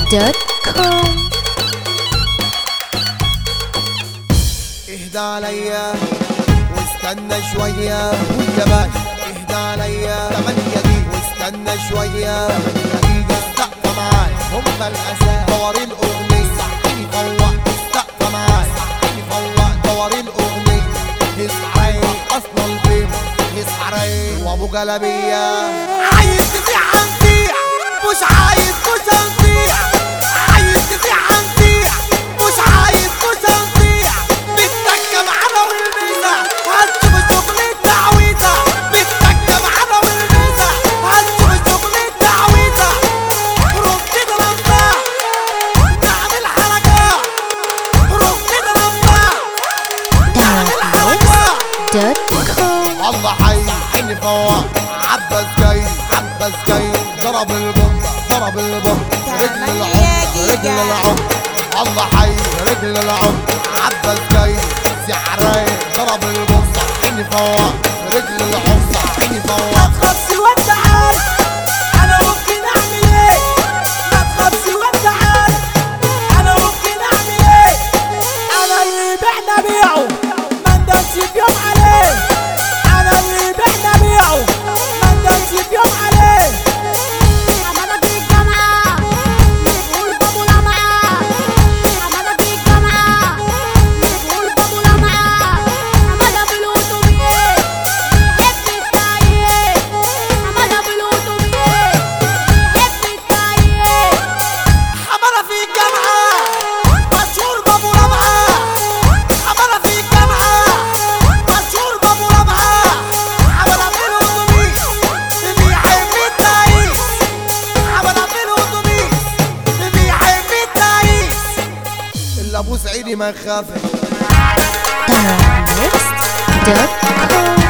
دوت كوم اهدى عليا واستنى شوية ويا باشا اهدى عليا تمانية دي واستنى شوية تمانية دي السقفة معاي هما الأساس دواري الأغنية صحيني فوق السقفة معاي صحيني فوق دواري الأغنية يسعى أصل البيت يسعى وأبو جلبية عايز تسيح هنسيح مش عايز مش هنسيح عايز تسيح هنسيح مش عايز مش هنسيح متكة معانا والميزة هنشوف الشغل التعويضة متكة معانا والميزة هنشوف الشغل التعويضة روح كده لما نعمل حركات روح كده لما نعمل حركات دوت كوم الله حي حني فوق عباس جاي عباس جاي ضرب البومبا ضرب البومبا رجل العمر رجل العمر الله حي رجل العمر عباس جاي سعراي ضرب البومبا حني فوق رجل العمر حني فوق ما تخافش وانت عارف انا ممكن اعمل ايه ما تخافش وانت عارف انا ممكن اعمل ايه انا اللي بعنا بيعه ما ندمش في يوم عليه انا اللي بعنا بيعه ما ندمش في يوم عليه حمادة في الجامعة بتقول بابو لمعة حمادة في الجامعة بتقول بابو لمعة حمادة في الأوتوبيس بيحب التعيين حمادة في الأوتوبيس بيحب التعيين حمرة في الجامعة مشهور بابو ربعة حمرة في الجامعة مشهور بابو ربعة حمرة في الأتوبيس بيحب التعيس حمرة في الأتوبيس بيحب التعيس اللي أبو سعيدي ما خافش دارك ميكس دوت كوم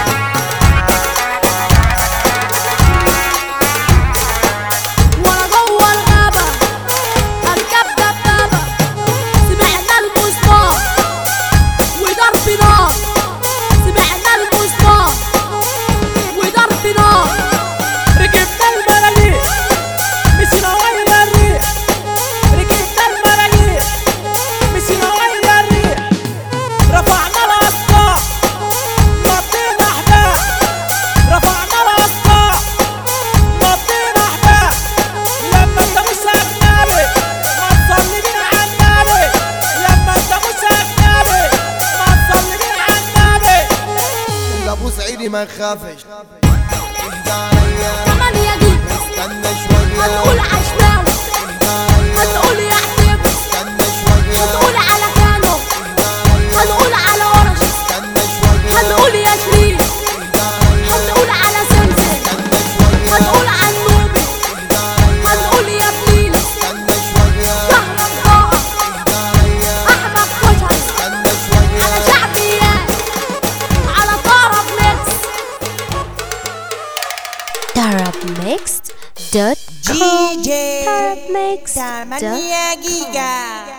وانا جوه الغابة اركب دبابة سمعنا المسمار وضرب نار سمعنا المسمار وضرب نار ركبنا المراجيح مشينا ويا الريح ركبنا المراجيح مشينا ويا الريح رفعنا الأسطح نطينا أحباب رفعنا الأسطح نطينا أحباب لما أنت مش أجنبي ما تصلي بينا على النبي لما أنت مش أجنبي ما تصلي بينا على النبي اللي أبو سعيدي ما خافش اهدى عليا تمانية دي استنى شوية هنقول عشماوي اهدى عليا هنقول يعتبر استنى شوية هنقول على كانو اهدى عليا هنقول على ورش استنى شوية هنقول يا شريف هنقول على سمسم هنقول على النوبي هنقول يا بليلة شهر طه احمد كشري على شعبيات على طرب ميكس دارك ميكس دوت كوم جي دارك ميكس دوت جيجا